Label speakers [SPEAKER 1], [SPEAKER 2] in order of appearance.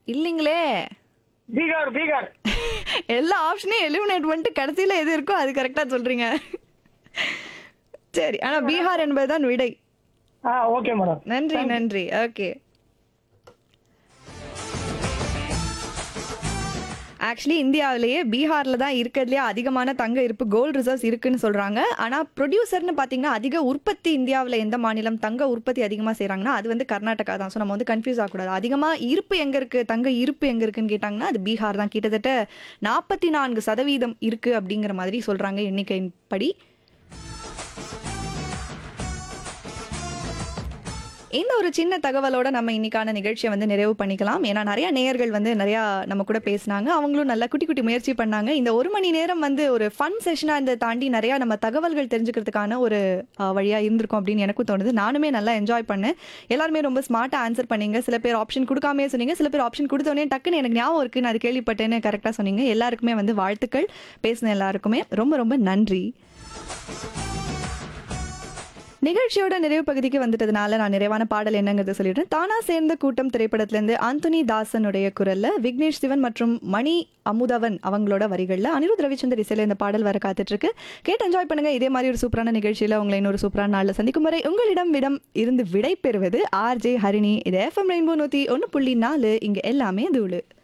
[SPEAKER 1] இல்லைங்களே
[SPEAKER 2] பீகார் பீகார்
[SPEAKER 1] எல்லா ஆப்ஷனையும் எலிமினேட் பண்ணிட்டு கடைசியில் எது இருக்கோ அது கரெக்டாக சொல்றீங்க சரி ஆனா பீகார் என்பதுதான் விடை
[SPEAKER 2] ஆ ஓகே மேடம்
[SPEAKER 1] நன்றி நன்றி ஓகே ஆக்சுவலி இந்தியாவிலேயே பீகார்ல தான் இருக்கிறதுலே அதிகமான தங்க இருப்பு கோல்டு ரிசர்வ்ஸ் இருக்குன்னு சொல்றாங்க ஆனா ப்ரொடியூசர்னு பாத்தீங்கன்னா அதிக உற்பத்தி இந்தியாவில் எந்த மாநிலம் தங்க உற்பத்தி அதிகமா செய்றாங்கன்னா அது வந்து கர்நாடகா தான் ஸோ நம்ம வந்து கன்ஃபியூஸ் ஆகக்கூடாது அதிகமா இருப்பு எங்க இருக்கு தங்க இருப்பு எங்க இருக்குன்னு கேட்டாங்கன்னா அது பீகார் தான் கிட்டத்தட்ட நாற்பத்தி நான்கு சதவீதம் இருக்கு அப்படிங்கிற மாதிரி சொல்றாங்க எண்ணிக்கையின் படி இந்த ஒரு சின்ன தகவலோட நம்ம இன்னைக்கான நிகழ்ச்சியை வந்து நிறைவு பண்ணிக்கலாம் ஏன்னா நிறைய நேயர்கள் வந்து நிறைய நம்ம கூட பேசினாங்க அவங்களும் நல்லா குட்டி குட்டி முயற்சி பண்ணாங்க இந்த ஒரு மணி நேரம் வந்து ஒரு ஃபன் செஷனாக இருந்த தாண்டி நிறைய நம்ம தகவல்கள் தெரிஞ்சுக்கிறதுக்கான ஒரு அஹ், வழியா இருந்திருக்கும் அப்படின்னு எனக்கும் தோணுது நானுமே நல்லா என்ஜாய் பண்ணேன் எல்லாருமே ரொம்ப ஸ்மார்ட்டாக ஆன்சர் பண்ணீங்க சில பேர் ஆப்ஷன் கொடுக்காமே சொன்னீங்க சில பேர் ஆப்ஷன் கொடுத்தோடனே டக்குன்னு எனக்கு ஞாபகம் இருக்கு நான் அது கேள்விப்பட்டேன்னு கரெக்டாக சொன்னீங்க எல்லாருக்குமே வந்து வாழ்த்துக்கள் பேசின எல்லாருக்குமே ரொம்ப ரொம்ப நன்றி நிகழ்ச்சியோட நிறைவு பகுதிக்கு வந்துட்டதுனால நான் நிறைவான பாடல் என்னங்கிறத சொல்லிடுறேன் தானா சேர்ந்த கூட்டம் திரைப்படத்திலேருந்து ஆந்தோனி தாசனுடைய குரல்ல விக்னேஷ் சிவன் மற்றும் மணி அமுதவன் அவங்களோட வரிகள்ல அனிருத் ரவிச்சந்தர் இசையில இந்த பாடல் வர காத்துட்டு இருக்கு கேட்டு என்ஜாய் பண்ணுங்க இதே மாதிரி ஒரு சூப்பரான நிகழ்ச்சியில உங்களை இன்னொரு சூப்பரான நாள்ல சந்திக்கும் வரை உங்களிடம் விடம் இருந்து விடை பெறுவது ஆர் ஜே ஹரிணி இது எஃப்எம் ரெயின்போ நூத்தி ஒன்னு புள்ளி நாலு இங்க எல்லாமே தூளு